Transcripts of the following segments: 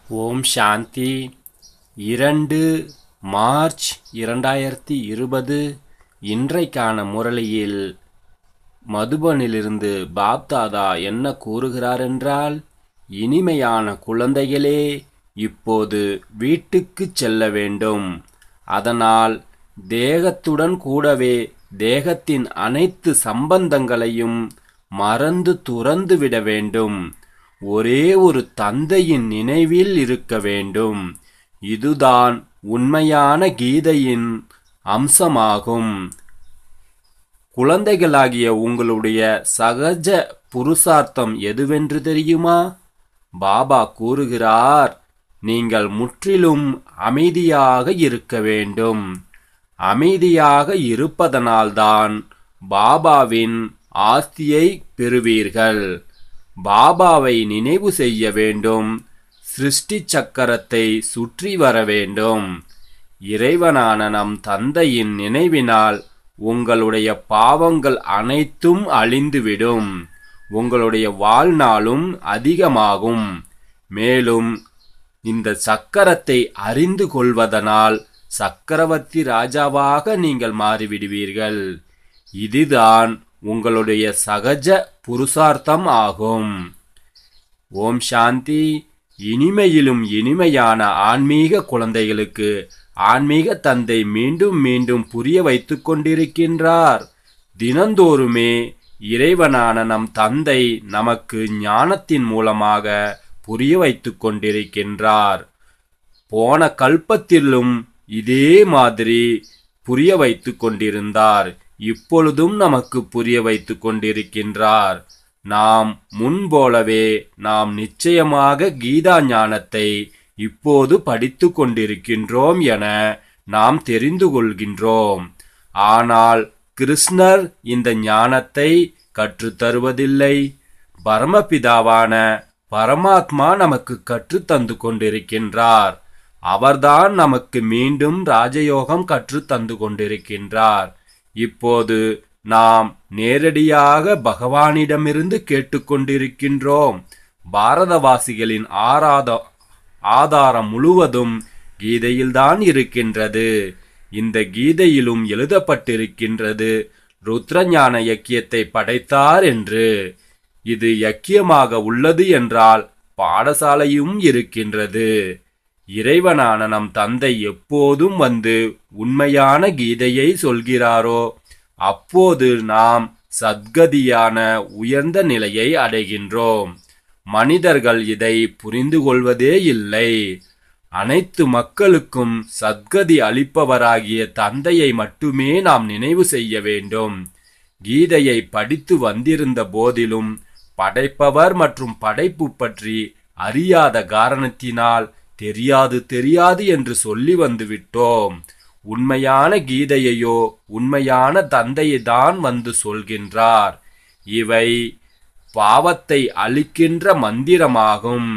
ஓம் சாந்தி இரண்டு மார்ச் இரண்டாயிரத்தி இருபது இன்றைக்கான முரளியில் மதுபனிலிருந்து பாப்தாதா என்ன கூறுகிறார் என்றால் இனிமையான குழந்தைகளே இப்போது வீட்டுக்குச் செல்ல வேண்டும் அதனால் தேகத்துடன் கூடவே தேகத்தின் அனைத்து சம்பந்தங்களையும் மறந்து துறந்து விட வேண்டும் ஒரே ஒரு தந்தையின் நினைவில் இருக்க வேண்டும் இதுதான் உண்மையான கீதையின் அம்சமாகும் குழந்தைகளாகிய உங்களுடைய சகஜ புருஷார்த்தம் எதுவென்று தெரியுமா பாபா கூறுகிறார் நீங்கள் முற்றிலும் அமைதியாக இருக்க வேண்டும் அமைதியாக இருப்பதனால்தான் பாபாவின் ஆஸ்தியை பெறுவீர்கள் பாபாவை நினைவு செய்ய வேண்டும் சிருஷ்டி சக்கரத்தை சுற்றி வர வேண்டும் இறைவனான நம் தந்தையின் நினைவினால் உங்களுடைய பாவங்கள் அனைத்தும் அழிந்துவிடும் உங்களுடைய வாழ்நாளும் அதிகமாகும் மேலும் இந்த சக்கரத்தை அறிந்து கொள்வதனால் சக்கரவர்த்தி ராஜாவாக நீங்கள் மாறிவிடுவீர்கள் இதுதான் உங்களுடைய சகஜ புருஷார்த்தம் ஆகும் ஓம் சாந்தி இனிமையிலும் இனிமையான ஆன்மீக குழந்தைகளுக்கு ஆன்மீக தந்தை மீண்டும் மீண்டும் புரிய வைத்துக் கொண்டிருக்கின்றார் தினந்தோறுமே இறைவனான நம் தந்தை நமக்கு ஞானத்தின் மூலமாக புரிய வைத்துக் கொண்டிருக்கின்றார் போன கல்பத்திலும் இதே மாதிரி புரிய வைத்துக் கொண்டிருந்தார் இப்பொழுதும் நமக்கு புரிய வைத்துக் கொண்டிருக்கின்றார் நாம் முன்போலவே நாம் நிச்சயமாக கீதா ஞானத்தை இப்போது படித்து கொண்டிருக்கின்றோம் என நாம் தெரிந்து கொள்கின்றோம் ஆனால் கிருஷ்ணர் இந்த ஞானத்தை கற்றுத்தருவதில்லை பரமபிதாவான பரமாத்மா நமக்கு கற்றுத் தந்து கொண்டிருக்கின்றார் அவர்தான் நமக்கு மீண்டும் ராஜயோகம் கற்றுத் தந்து கொண்டிருக்கின்றார் இப்போது நாம் நேரடியாக பகவானிடமிருந்து கேட்டுக்கொண்டிருக்கின்றோம் பாரதவாசிகளின் ஆராத ஆதாரம் முழுவதும் கீதையில்தான் இருக்கின்றது இந்த கீதையிலும் எழுதப்பட்டிருக்கின்றது ருத்ரஞான யக்கியத்தை படைத்தார் என்று இது யக்கியமாக உள்ளது என்றால் பாடசாலையும் இருக்கின்றது இறைவனான நம் தந்தை எப்போதும் வந்து உண்மையான கீதையை சொல்கிறாரோ அப்போது நாம் சத்கதியான உயர்ந்த நிலையை அடைகின்றோம் மனிதர்கள் இதை புரிந்து கொள்வதே இல்லை அனைத்து மக்களுக்கும் சத்கதி அளிப்பவராகிய தந்தையை மட்டுமே நாம் நினைவு செய்ய வேண்டும் கீதையை படித்து வந்திருந்த போதிலும் படைப்பவர் மற்றும் படைப்பு பற்றி அறியாத காரணத்தினால் தெரியாது தெரியாது என்று சொல்லி வந்து விட்டோம் உண்மையான கீதையையோ உண்மையான தந்தையை தான் வந்து சொல்கின்றார் இவை பாவத்தை அளிக்கின்ற மந்திரமாகும்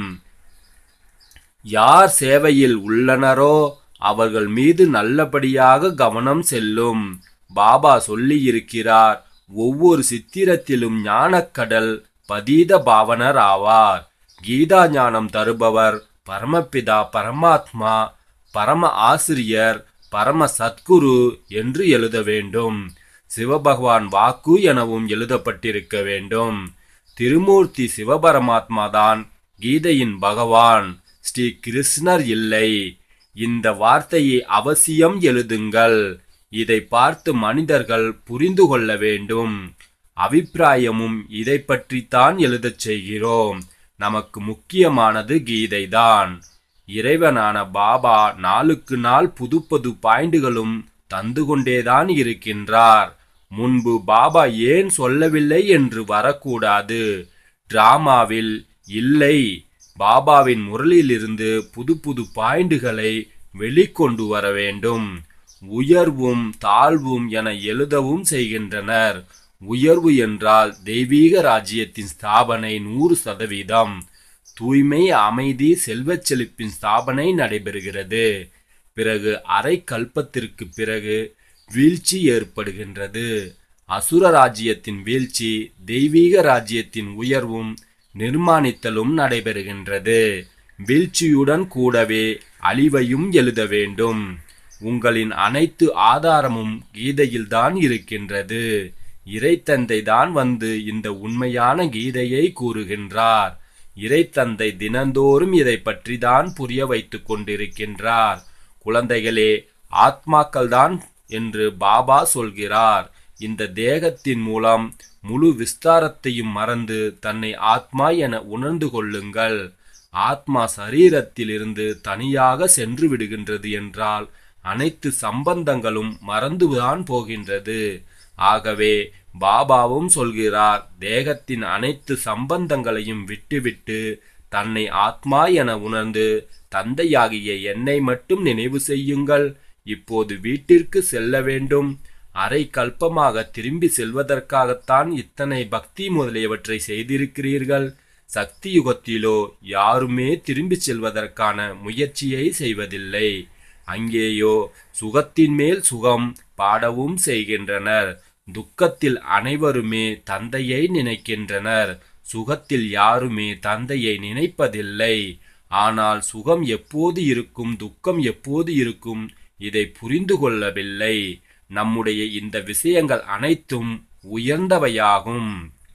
யார் சேவையில் உள்ளனரோ அவர்கள் மீது நல்லபடியாக கவனம் செல்லும் பாபா சொல்லியிருக்கிறார் ஒவ்வொரு சித்திரத்திலும் ஞானக்கடல் பதீத பாவனர் ஆவார் கீதா ஞானம் தருபவர் பரமபிதா பரமாத்மா பரம ஆசிரியர் பரம சத்குரு என்று எழுத வேண்டும் சிவபகவான் வாக்கு எனவும் எழுதப்பட்டிருக்க வேண்டும் திருமூர்த்தி சிவபரமாத்மா தான் கீதையின் பகவான் ஸ்ரீ கிருஷ்ணர் இல்லை இந்த வார்த்தையை அவசியம் எழுதுங்கள் இதை பார்த்து மனிதர்கள் புரிந்து கொள்ள வேண்டும் அபிப்பிராயமும் இதை பற்றித்தான் எழுதச் செய்கிறோம் நமக்கு முக்கியமானது கீதைதான் இறைவனான பாபா நாளுக்கு நாள் புது புது பாயிண்டுகளும் தந்து கொண்டேதான் இருக்கின்றார் முன்பு பாபா ஏன் சொல்லவில்லை என்று வரக்கூடாது டிராமாவில் இல்லை பாபாவின் முரளிலிருந்து புது புது பாயிண்டுகளை வெளிக்கொண்டு வர வேண்டும் உயர்வும் தாழ்வும் என எழுதவும் செய்கின்றனர் உயர்வு என்றால் தெய்வீக ராஜ்யத்தின் ஸ்தாபனை நூறு சதவீதம் தூய்மை அமைதி செல்வச் செழிப்பின் ஸ்தாபனை நடைபெறுகிறது பிறகு அரை கல்பத்திற்கு பிறகு வீழ்ச்சி ஏற்படுகின்றது அசுர ராஜ்யத்தின் வீழ்ச்சி தெய்வீக ராஜ்யத்தின் உயர்வும் நிர்மாணித்தலும் நடைபெறுகின்றது வீழ்ச்சியுடன் கூடவே அழிவையும் எழுத வேண்டும் உங்களின் அனைத்து ஆதாரமும் கீதையில்தான் இருக்கின்றது இறைத்தந்தை தான் வந்து இந்த உண்மையான கீதையை கூறுகின்றார் இறைத்தந்தை தினந்தோறும் இதை பற்றி தான் புரிய வைத்துக் கொண்டிருக்கின்றார் குழந்தைகளே ஆத்மாக்கள்தான் என்று பாபா சொல்கிறார் இந்த தேகத்தின் மூலம் முழு விஸ்தாரத்தையும் மறந்து தன்னை ஆத்மா என உணர்ந்து கொள்ளுங்கள் ஆத்மா சரீரத்திலிருந்து தனியாக சென்று விடுகின்றது என்றால் அனைத்து சம்பந்தங்களும் மறந்துதான் போகின்றது ஆகவே பாபாவும் சொல்கிறார் தேகத்தின் அனைத்து சம்பந்தங்களையும் விட்டுவிட்டு தன்னை ஆத்மா என உணர்ந்து தந்தையாகிய என்னை மட்டும் நினைவு செய்யுங்கள் இப்போது வீட்டிற்கு செல்ல வேண்டும் அரை கல்பமாக திரும்பி செல்வதற்காகத்தான் இத்தனை பக்தி முதலியவற்றை செய்திருக்கிறீர்கள் சக்தி யுகத்திலோ யாருமே திரும்பி செல்வதற்கான முயற்சியை செய்வதில்லை அங்கேயோ சுகத்தின் மேல் சுகம் பாடவும் செய்கின்றனர் துக்கத்தில் அனைவருமே தந்தையை நினைக்கின்றனர் சுகத்தில் யாருமே தந்தையை நினைப்பதில்லை ஆனால் சுகம் எப்போது இருக்கும் துக்கம் எப்போது இருக்கும் இதை புரிந்து கொள்ளவில்லை நம்முடைய இந்த விஷயங்கள் அனைத்தும் உயர்ந்தவையாகும்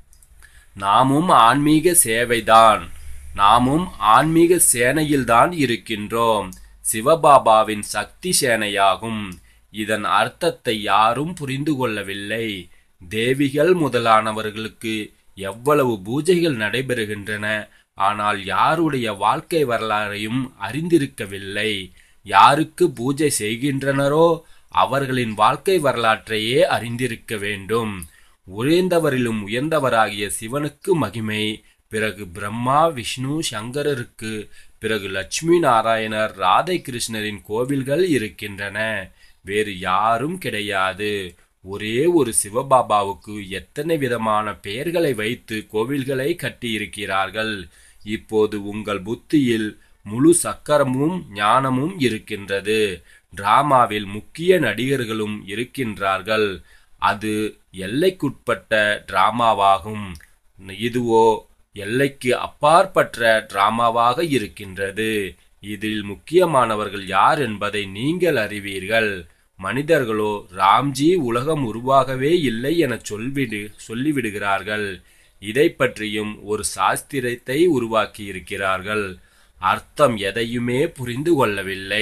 நாமும் ஆன்மீக சேவைதான் நாமும் ஆன்மீக சேனையில்தான் இருக்கின்றோம் சிவபாபாவின் சக்தி சேனையாகும் இதன் அர்த்தத்தை யாரும் புரிந்து கொள்ளவில்லை தேவிகள் முதலானவர்களுக்கு எவ்வளவு பூஜைகள் நடைபெறுகின்றன ஆனால் யாருடைய வாழ்க்கை வரலாறையும் அறிந்திருக்கவில்லை யாருக்கு பூஜை செய்கின்றனரோ அவர்களின் வாழ்க்கை வரலாற்றையே அறிந்திருக்க வேண்டும் உயர்ந்தவரிலும் உயர்ந்தவராகிய சிவனுக்கு மகிமை பிறகு பிரம்மா விஷ்ணு சங்கரருக்கு பிறகு லட்சுமி நாராயணர் ராதை கிருஷ்ணரின் கோவில்கள் இருக்கின்றன வேறு யாரும் கிடையாது ஒரே ஒரு சிவபாபாவுக்கு எத்தனை விதமான பெயர்களை வைத்து கோவில்களை கட்டியிருக்கிறார்கள் இப்போது உங்கள் புத்தியில் முழு சக்கரமும் ஞானமும் இருக்கின்றது டிராமாவில் முக்கிய நடிகர்களும் இருக்கின்றார்கள் அது எல்லைக்குட்பட்ட டிராமாவாகும் இதுவோ எல்லைக்கு அப்பாற்பட்ட டிராமாவாக இருக்கின்றது இதில் முக்கியமானவர்கள் யார் என்பதை நீங்கள் அறிவீர்கள் மனிதர்களோ ராம்ஜி உலகம் உருவாகவே இல்லை என சொல்விடு சொல்லிவிடுகிறார்கள் இதை பற்றியும் ஒரு சாஸ்திரத்தை உருவாக்கி இருக்கிறார்கள் அர்த்தம் எதையுமே புரிந்து கொள்ளவில்லை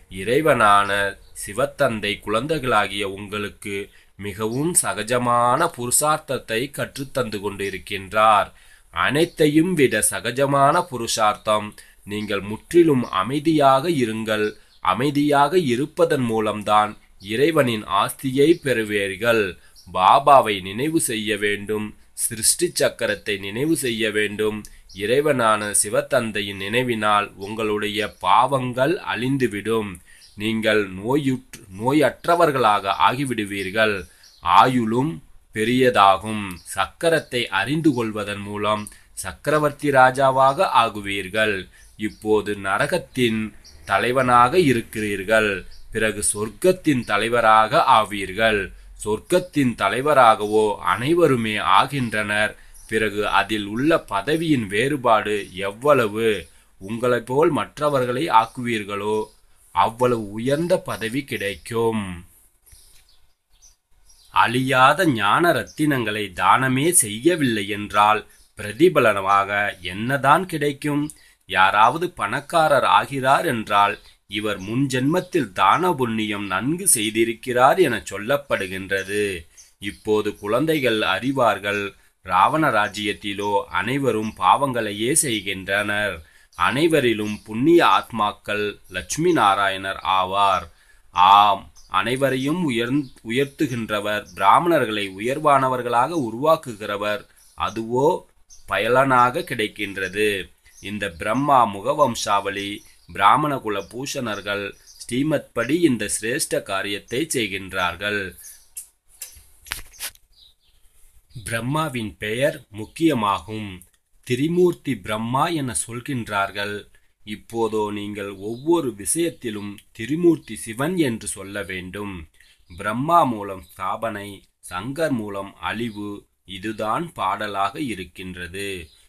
இறைவனான சிவத்தந்தை குழந்தைகளாகிய உங்களுக்கு மிகவும் சகஜமான புருஷார்த்தத்தை கற்றுத்தந்து கொண்டிருக்கின்றார் அனைத்தையும் விட சகஜமான புருஷார்த்தம் நீங்கள் முற்றிலும் அமைதியாக இருங்கள் அமைதியாக இருப்பதன் மூலம்தான் இறைவனின் ஆஸ்தியை பெறுவீர்கள் பாபாவை நினைவு செய்ய வேண்டும் சிருஷ்டி சக்கரத்தை நினைவு செய்ய வேண்டும் இறைவனான சிவத்தந்தையின் நினைவினால் உங்களுடைய பாவங்கள் அழிந்துவிடும் நீங்கள் நோயுற்று நோயற்றவர்களாக ஆகிவிடுவீர்கள் ஆயுளும் பெரியதாகும் சக்கரத்தை அறிந்து கொள்வதன் மூலம் சக்கரவர்த்தி ராஜாவாக ஆகுவீர்கள் இப்போது நரகத்தின் தலைவனாக இருக்கிறீர்கள் பிறகு சொர்க்கத்தின் தலைவராக ஆவீர்கள் சொர்க்கத்தின் தலைவராகவோ அனைவருமே ஆகின்றனர் பிறகு அதில் உள்ள பதவியின் வேறுபாடு எவ்வளவு உங்களைப் போல் மற்றவர்களை ஆக்குவீர்களோ அவ்வளவு உயர்ந்த பதவி கிடைக்கும் அழியாத ஞான ரத்தினங்களை தானமே செய்யவில்லை என்றால் பிரதிபலனமாக என்னதான் கிடைக்கும் யாராவது பணக்காரர் ஆகிறார் என்றால் இவர் முன் ஜென்மத்தில் தான புண்ணியம் நன்கு செய்திருக்கிறார் என சொல்லப்படுகின்றது இப்போது குழந்தைகள் அறிவார்கள் ராவண ராஜ்யத்திலோ அனைவரும் பாவங்களையே செய்கின்றனர் அனைவரிலும் புண்ணிய ஆத்மாக்கள் லட்சுமி நாராயணர் ஆவார் ஆம் அனைவரையும் உயர் உயர்த்துகின்றவர் பிராமணர்களை உயர்வானவர்களாக உருவாக்குகிறவர் அதுவோ பயலனாக கிடைக்கின்றது இந்த பிரம்மா முகவம்சாவளி பிராமண குல பூஷணர்கள் ஸ்ரீமத் படி இந்த சிரேஷ்ட காரியத்தை செய்கின்றார்கள் பிரம்மாவின் பெயர் முக்கியமாகும் திரிமூர்த்தி பிரம்மா என சொல்கின்றார்கள் இப்போதோ நீங்கள் ஒவ்வொரு விஷயத்திலும் திரிமூர்த்தி சிவன் என்று சொல்ல வேண்டும் பிரம்மா மூலம் ஸ்தாபனை சங்கர் மூலம் அழிவு இதுதான் பாடலாக இருக்கின்றது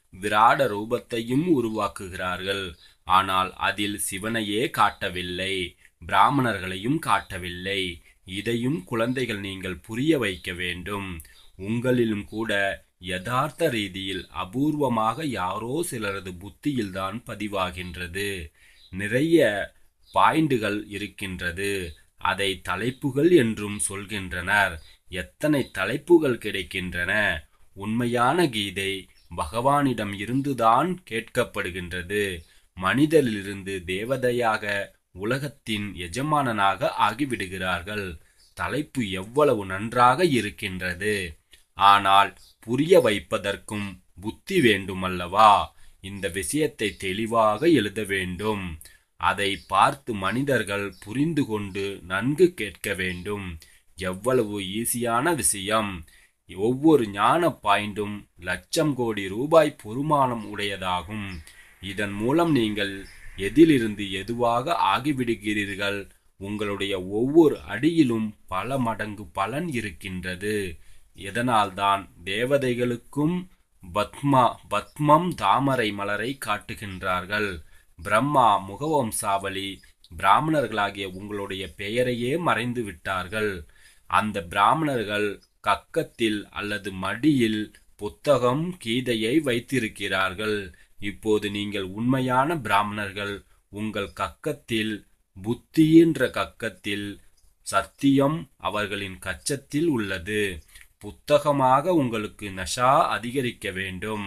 விராட ரூபத்தையும் உருவாக்குகிறார்கள் ஆனால் அதில் சிவனையே காட்டவில்லை பிராமணர்களையும் காட்டவில்லை இதையும் குழந்தைகள் நீங்கள் புரிய வைக்க வேண்டும் உங்களிலும் கூட யதார்த்த ரீதியில் அபூர்வமாக யாரோ சிலரது புத்தியில்தான் பதிவாகின்றது நிறைய பாயிண்டுகள் இருக்கின்றது அதை தலைப்புகள் என்றும் சொல்கின்றனர் எத்தனை தலைப்புகள் கிடைக்கின்றன உண்மையான கீதை பகவானிடம் இருந்துதான் கேட்கப்படுகின்றது மனிதரிலிருந்து தேவதையாக உலகத்தின் எஜமானனாக ஆகிவிடுகிறார்கள் தலைப்பு எவ்வளவு நன்றாக இருக்கின்றது ஆனால் புரிய வைப்பதற்கும் புத்தி வேண்டுமல்லவா இந்த விஷயத்தை தெளிவாக எழுத வேண்டும் அதை பார்த்து மனிதர்கள் புரிந்து கொண்டு நன்கு கேட்க வேண்டும் எவ்வளவு ஈஸியான விஷயம் ஒவ்வொரு ஞான பாயிண்டும் லட்சம் கோடி ரூபாய் பொறுமானம் உடையதாகும் இதன் மூலம் நீங்கள் எதிலிருந்து எதுவாக ஆகிவிடுகிறீர்கள் உங்களுடைய ஒவ்வொரு அடியிலும் பல மடங்கு பலன் இருக்கின்றது இதனால்தான் தேவதைகளுக்கும் பத்மா பத்மம் தாமரை மலரை காட்டுகின்றார்கள் பிரம்மா முகவம்சாவளி பிராமணர்களாகிய உங்களுடைய பெயரையே மறைந்து விட்டார்கள் அந்த பிராமணர்கள் கக்கத்தில் அல்லது மடியில் புத்தகம் கீதையை வைத்திருக்கிறார்கள் இப்போது நீங்கள் உண்மையான பிராமணர்கள் உங்கள் கக்கத்தில் புத்தியின்ற கக்கத்தில் சத்தியம் அவர்களின் கச்சத்தில் உள்ளது புத்தகமாக உங்களுக்கு நஷா அதிகரிக்க வேண்டும்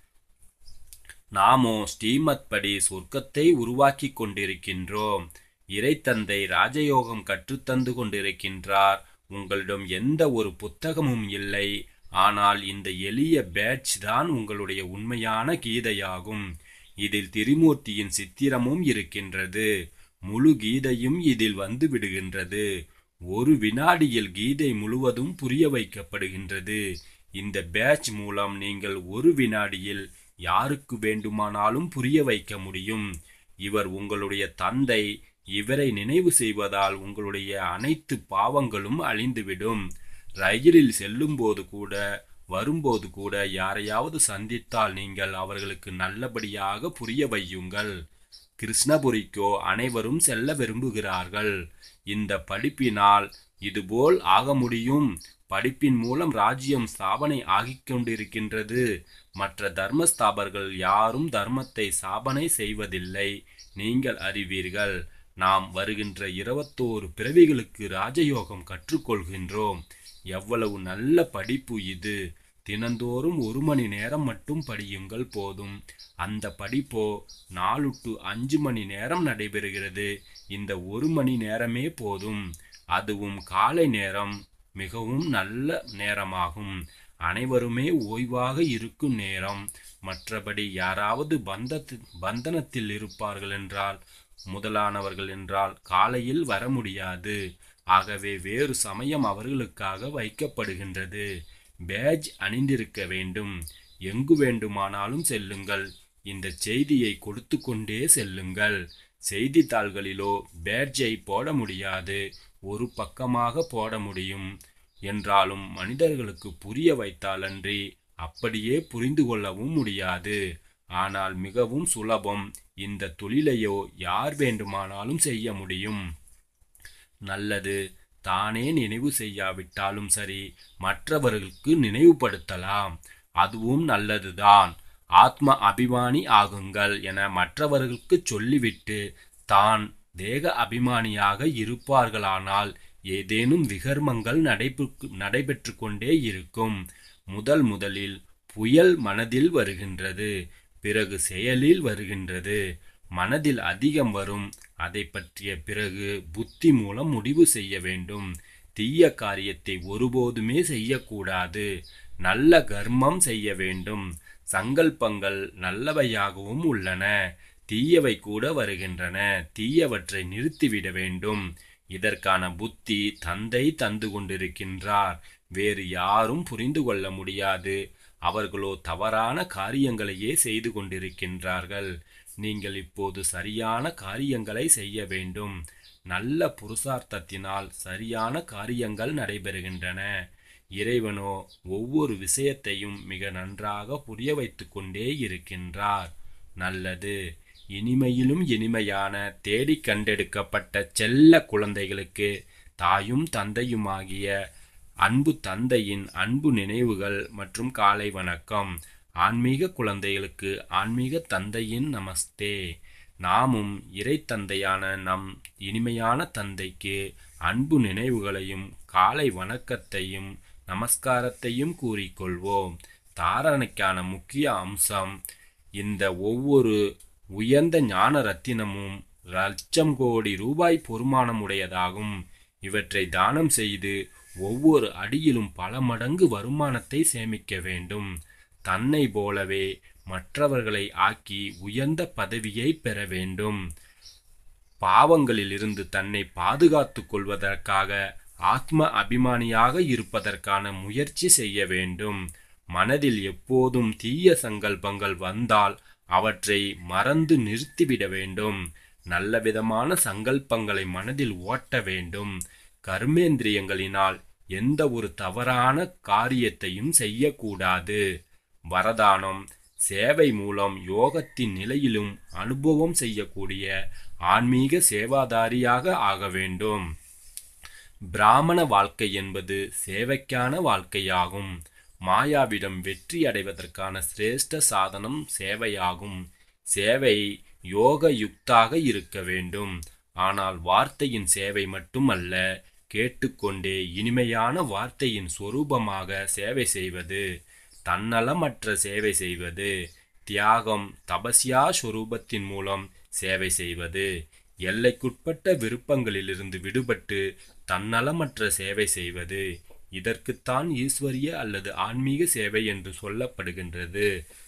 நாமோ ஸ்ரீமத் படி சொர்க்கத்தை உருவாக்கி கொண்டிருக்கின்றோம் இறைத்தந்தை ராஜயோகம் கற்றுத்தந்து கொண்டிருக்கின்றார் உங்களிடம் எந்த ஒரு புத்தகமும் இல்லை ஆனால் இந்த எளிய பேட்ச் தான் உங்களுடைய உண்மையான கீதையாகும் இதில் திரிமூர்த்தியின் சித்திரமும் இருக்கின்றது முழு கீதையும் இதில் வந்து விடுகின்றது ஒரு வினாடியில் கீதை முழுவதும் புரிய வைக்கப்படுகின்றது இந்த பேட்ச் மூலம் நீங்கள் ஒரு வினாடியில் யாருக்கு வேண்டுமானாலும் புரிய வைக்க முடியும் இவர் உங்களுடைய தந்தை இவரை நினைவு செய்வதால் உங்களுடைய அனைத்து பாவங்களும் அழிந்துவிடும் ரயிலில் செல்லும்போது கூட வரும்போது கூட யாரையாவது சந்தித்தால் நீங்கள் அவர்களுக்கு நல்லபடியாக புரிய வையுங்கள் கிருஷ்ணபுரிக்கோ அனைவரும் செல்ல விரும்புகிறார்கள் இந்த படிப்பினால் இதுபோல் ஆக முடியும் படிப்பின் மூலம் ராஜ்யம் ஸ்தாபனை ஆகிக் கொண்டிருக்கின்றது மற்ற தர்மஸ்தாபர்கள் யாரும் தர்மத்தை ஸ்தாபனை செய்வதில்லை நீங்கள் அறிவீர்கள் நாம் வருகின்ற இருபத்தோரு பிறவிகளுக்கு ராஜயோகம் கற்றுக்கொள்கின்றோம் எவ்வளவு நல்ல படிப்பு இது தினந்தோறும் ஒரு மணி நேரம் மட்டும் படியுங்கள் போதும் அந்த படிப்போ நாலு டு அஞ்சு மணி நேரம் நடைபெறுகிறது இந்த ஒரு மணி நேரமே போதும் அதுவும் காலை நேரம் மிகவும் நல்ல நேரமாகும் அனைவருமே ஓய்வாக இருக்கும் நேரம் மற்றபடி யாராவது பந்தத்து பந்தனத்தில் இருப்பார்கள் என்றால் முதலானவர்கள் என்றால் காலையில் வர முடியாது ஆகவே வேறு சமயம் அவர்களுக்காக வைக்கப்படுகின்றது பேஜ் அணிந்திருக்க வேண்டும் எங்கு வேண்டுமானாலும் செல்லுங்கள் இந்த செய்தியை கொடுத்து கொண்டே செல்லுங்கள் செய்தித்தாள்களிலோ பேட்ஜை போட முடியாது ஒரு பக்கமாக போட முடியும் என்றாலும் மனிதர்களுக்கு புரிய வைத்தாலன்றி அப்படியே புரிந்து கொள்ளவும் முடியாது ஆனால் மிகவும் சுலபம் இந்த தொழிலையோ யார் வேண்டுமானாலும் செய்ய முடியும் நல்லது தானே நினைவு செய்யாவிட்டாலும் சரி மற்றவர்களுக்கு நினைவுபடுத்தலாம் அதுவும் நல்லதுதான் ஆத்ம அபிமானி ஆகுங்கள் என மற்றவர்களுக்கு சொல்லிவிட்டு தான் தேக அபிமானியாக இருப்பார்களானால் ஏதேனும் விகர்மங்கள் நடைபெற்று நடைபெற்று கொண்டே இருக்கும் முதல் முதலில் புயல் மனதில் வருகின்றது பிறகு செயலில் வருகின்றது மனதில் அதிகம் வரும் அதை பற்றிய பிறகு புத்தி மூலம் முடிவு செய்ய வேண்டும் தீய காரியத்தை ஒருபோதுமே செய்யக்கூடாது நல்ல கர்மம் செய்ய வேண்டும் சங்கல்பங்கள் நல்லவையாகவும் உள்ளன தீயவை கூட வருகின்றன தீயவற்றை நிறுத்திவிட வேண்டும் இதற்கான புத்தி தந்தை தந்து கொண்டிருக்கின்றார் வேறு யாரும் புரிந்து கொள்ள முடியாது அவர்களோ தவறான காரியங்களையே செய்து கொண்டிருக்கின்றார்கள் நீங்கள் இப்போது சரியான காரியங்களை செய்ய வேண்டும் நல்ல புருஷார்த்தத்தினால் சரியான காரியங்கள் நடைபெறுகின்றன இறைவனோ ஒவ்வொரு விஷயத்தையும் மிக நன்றாக புரிய வைத்து கொண்டே இருக்கின்றார் நல்லது இனிமையிலும் இனிமையான தேடி கண்டெடுக்கப்பட்ட செல்ல குழந்தைகளுக்கு தாயும் தந்தையுமாகிய அன்பு தந்தையின் அன்பு நினைவுகள் மற்றும் காலை வணக்கம் ஆன்மீக குழந்தைகளுக்கு ஆன்மீக தந்தையின் நமஸ்தே நாமும் இறை தந்தையான நம் இனிமையான தந்தைக்கு அன்பு நினைவுகளையும் காலை வணக்கத்தையும் நமஸ்காரத்தையும் கூறிக்கொள்வோம் தாரணைக்கான முக்கிய அம்சம் இந்த ஒவ்வொரு உயர்ந்த ஞான ரத்தினமும் லட்சம் கோடி ரூபாய் பொறுமானமுடையதாகும் இவற்றை தானம் செய்து ஒவ்வொரு அடியிலும் பல மடங்கு வருமானத்தை சேமிக்க வேண்டும் தன்னை போலவே மற்றவர்களை ஆக்கி உயர்ந்த பதவியை பெற வேண்டும் பாவங்களிலிருந்து தன்னை பாதுகாத்துக் கொள்வதற்காக ஆத்ம அபிமானியாக இருப்பதற்கான முயற்சி செய்ய வேண்டும் மனதில் எப்போதும் தீய சங்கல்பங்கள் வந்தால் அவற்றை மறந்து நிறுத்திவிட வேண்டும் நல்ல விதமான சங்கல்பங்களை மனதில் ஓட்ட வேண்டும் கர்மேந்திரியங்களினால் எந்த ஒரு தவறான காரியத்தையும் செய்யக்கூடாது வரதானம் சேவை மூலம் யோகத்தின் நிலையிலும் அனுபவம் செய்யக்கூடிய ஆன்மீக சேவாதாரியாக ஆக வேண்டும் பிராமண வாழ்க்கை என்பது சேவைக்கான வாழ்க்கையாகும் மாயாவிடம் வெற்றி அடைவதற்கான சிரேஷ்ட சாதனம் சேவையாகும் சேவை யோக யுக்தாக இருக்க வேண்டும் ஆனால் வார்த்தையின் சேவை மட்டுமல்ல கேட்டுக்கொண்டே இனிமையான வார்த்தையின் சொரூபமாக சேவை செய்வது தன்னலமற்ற சேவை செய்வது தியாகம் தபஸ்யா சொரூபத்தின் மூலம் சேவை செய்வது எல்லைக்குட்பட்ட விருப்பங்களிலிருந்து விடுபட்டு தன்னலமற்ற சேவை செய்வது இதற்குத்தான் ஈஸ்வரிய அல்லது ஆன்மீக சேவை என்று சொல்லப்படுகின்றது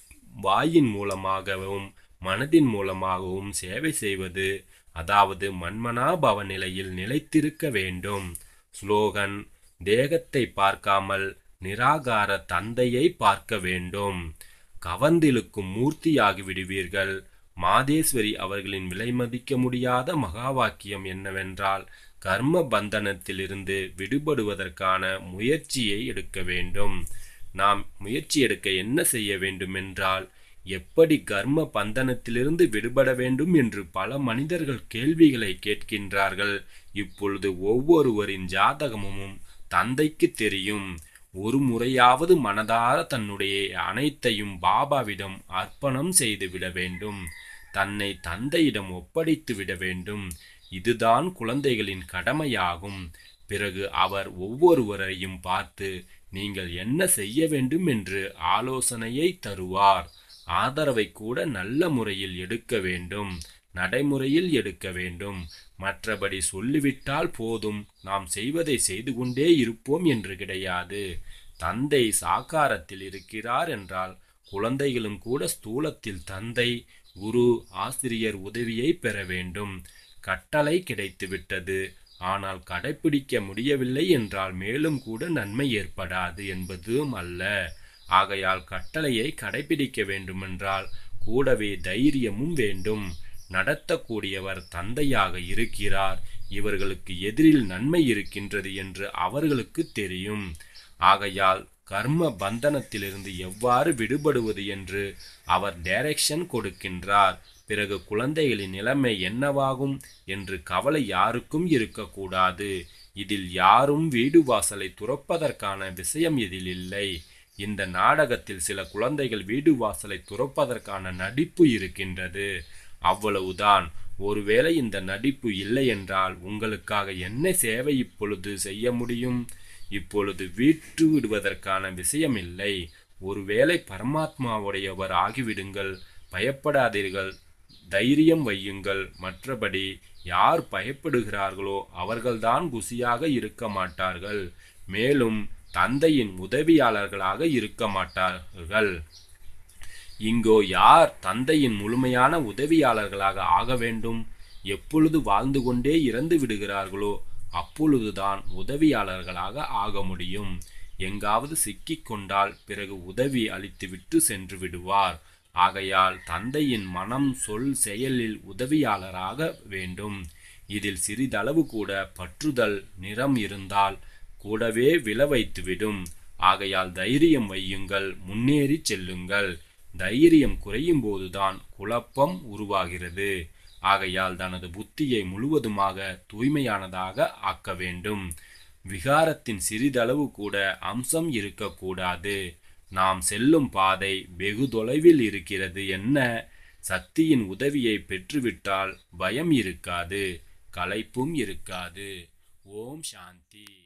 வாயின் மூலமாகவும் மனதின் மூலமாகவும் சேவை செய்வது அதாவது மன்மனாபவ நிலையில் நிலைத்திருக்க வேண்டும் ஸ்லோகன் தேகத்தை பார்க்காமல் நிராகார தந்தையை பார்க்க வேண்டும் கவர்ந்திழுக்கும் மூர்த்தியாகி விடுவீர்கள் மாதேஸ்வரி அவர்களின் விலைமதிக்க முடியாத மகா வாக்கியம் என்னவென்றால் கர்ம பந்தனத்திலிருந்து விடுபடுவதற்கான முயற்சியை எடுக்க வேண்டும் நாம் முயற்சி எடுக்க என்ன செய்ய வேண்டும் என்றால் எப்படி கர்ம பந்தனத்திலிருந்து விடுபட வேண்டும் என்று பல மனிதர்கள் கேள்விகளை கேட்கின்றார்கள் இப்பொழுது ஒவ்வொருவரின் ஜாதகமும் தந்தைக்கு தெரியும் ஒரு முறையாவது மனதார தன்னுடைய அனைத்தையும் பாபாவிடம் அர்ப்பணம் செய்து விட வேண்டும் தன்னை தந்தையிடம் ஒப்படைத்து விட வேண்டும் இதுதான் குழந்தைகளின் கடமையாகும் பிறகு அவர் ஒவ்வொருவரையும் பார்த்து நீங்கள் என்ன செய்ய வேண்டும் என்று ஆலோசனையை தருவார் ஆதரவை கூட நல்ல முறையில் எடுக்க வேண்டும் நடைமுறையில் எடுக்க வேண்டும் மற்றபடி சொல்லிவிட்டால் போதும் நாம் செய்வதை செய்து கொண்டே இருப்போம் என்று கிடையாது தந்தை சாக்காரத்தில் இருக்கிறார் என்றால் குழந்தைகளும் கூட ஸ்தூலத்தில் தந்தை குரு ஆசிரியர் உதவியை பெற வேண்டும் கட்டளை கிடைத்துவிட்டது ஆனால் கடைபிடிக்க முடியவில்லை என்றால் மேலும் கூட நன்மை ஏற்படாது என்பதும் அல்ல ஆகையால் கட்டளையை கடைபிடிக்க வேண்டுமென்றால் கூடவே தைரியமும் வேண்டும் நடத்தக்கூடியவர் தந்தையாக இருக்கிறார் இவர்களுக்கு எதிரில் நன்மை இருக்கின்றது என்று அவர்களுக்கு தெரியும் ஆகையால் கர்ம பந்தனத்திலிருந்து எவ்வாறு விடுபடுவது என்று அவர் டைரக்ஷன் கொடுக்கின்றார் பிறகு குழந்தைகளின் நிலைமை என்னவாகும் என்று கவலை யாருக்கும் இருக்கக்கூடாது இதில் யாரும் வீடு வாசலை துறப்பதற்கான விஷயம் இதில் இல்லை இந்த நாடகத்தில் சில குழந்தைகள் வீடு வாசலை துறப்பதற்கான நடிப்பு இருக்கின்றது அவ்வளவுதான் ஒருவேளை இந்த நடிப்பு இல்லை என்றால் உங்களுக்காக என்ன சேவை இப்பொழுது செய்ய முடியும் இப்பொழுது வீட்டு விடுவதற்கான விஷயம் இல்லை ஒருவேளை பரமாத்மாவுடையவர் ஆகிவிடுங்கள் பயப்படாதீர்கள் தைரியம் வையுங்கள் மற்றபடி யார் பயப்படுகிறார்களோ அவர்கள்தான் குசியாக இருக்க மாட்டார்கள் மேலும் தந்தையின் உதவியாளர்களாக இருக்க மாட்டார்கள் இங்கோ யார் தந்தையின் முழுமையான உதவியாளர்களாக ஆக வேண்டும் எப்பொழுது வாழ்ந்து கொண்டே இறந்து விடுகிறார்களோ அப்பொழுதுதான் உதவியாளர்களாக ஆக முடியும் எங்காவது சிக்கிக் கொண்டால் பிறகு உதவி அளித்துவிட்டு சென்று விடுவார் ஆகையால் தந்தையின் மனம் சொல் செயலில் உதவியாளராக வேண்டும் இதில் சிறிதளவு கூட பற்றுதல் நிறம் இருந்தால் கூடவே விழ வைத்துவிடும் ஆகையால் தைரியம் வையுங்கள் முன்னேறி செல்லுங்கள் தைரியம் குறையும் போதுதான் குழப்பம் உருவாகிறது ஆகையால் தனது புத்தியை முழுவதுமாக தூய்மையானதாக ஆக்க வேண்டும் விகாரத்தின் சிறிதளவு கூட அம்சம் இருக்கக்கூடாது நாம் செல்லும் பாதை வெகு தொலைவில் இருக்கிறது என்ன சக்தியின் உதவியை பெற்றுவிட்டால் பயம் இருக்காது களைப்பும் இருக்காது ஓம் சாந்தி